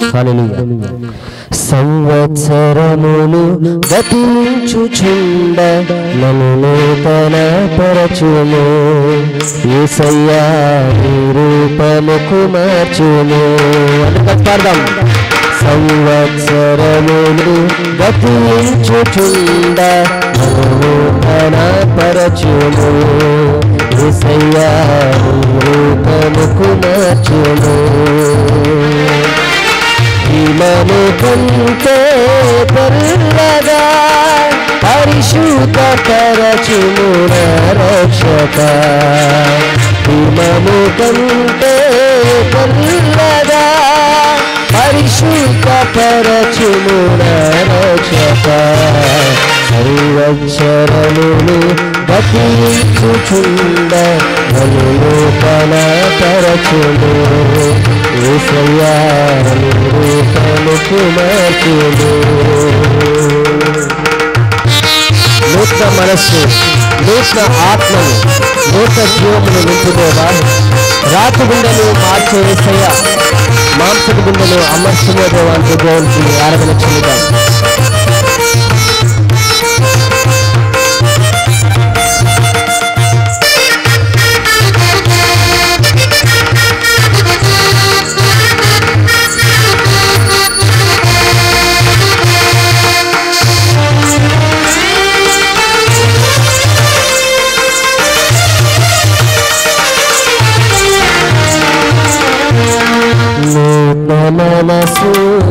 హల్లెలూయా సంవత్సరములు గతించుచుండ నన్ను నూతన పరచుము ఏసయ్యా నీ రూపముకు మార్చుము అందుకని పాడదాం సంవత్సరములు గతించుచుండ నన్ను నూతన పరచుము ఏసయ్యా నీ రూపముకు మార్చుము హిమము కంటే తెల్లగా పరిశుద్ధ పరచుము నా రక్షక హిమము కంటే తెల్లగా పరిశుద్ధ పరచుము నా రక్షక సంవత్సరములు గతించుచుండ నన్ను నూతన పరచుము ఏసయ్యా నీ రూపముకు మార్చుము నూతన మనస్సు నూతన ఆత్మను నూతన జీవమును నింపుదేవా రాతి గుండెలు మార్చే ఏసయ్య మాంసపు గుండెలు అమర్చుమో దేవా అంటూ దేవునికి ఆరాధన చెందుతాం నూతన మనసు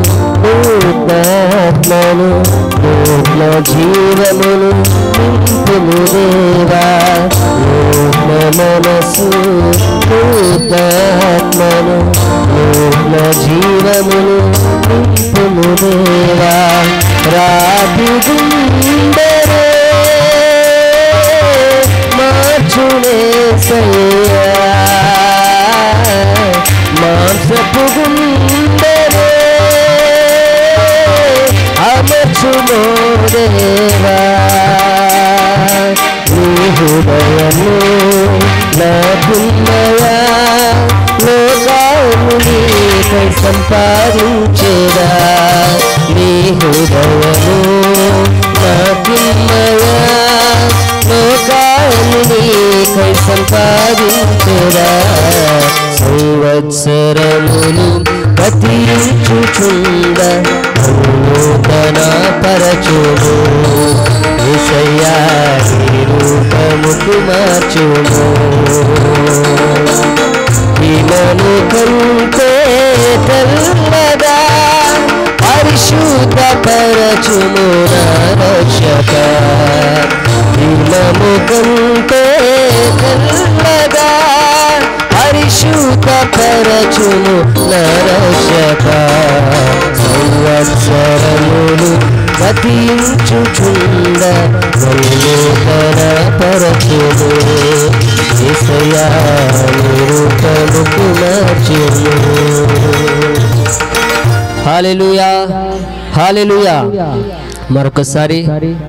నూతనాత్మను నూతన జీవమును నింపుము దేవా నూతన మనసు నూతనాత్మను నూతన జీవమును నింపుము దేవా రాతి గుండెరే మార్చునే సయ్యా మాంసపు గుండెరే అమర్చుమో దేవా నీ హృదయము నాకున్నయా లోకాలు నీకై సంపాదించేదా నీ హృదయము నాకున్నయా లోకాలు నీకై సంపాదించేదా సంవత్సరములు గతించుచుండ నూతన పరచుము ఏసయ్యా నీ రూపముకు మార్చుము హిమను కంటే తెల్లగా పరిశుద్ధ పరచుము నా రక్షక హిమము కంటే తెల్లగా పరిశుద్ధ పరచుము నరశక సంవత్సరములు గతించుచుండ నూతన పరచుము ఏసయా నిరూపముకు మార్చుము హాలెలుయా హాలెలుయా మరొకసారి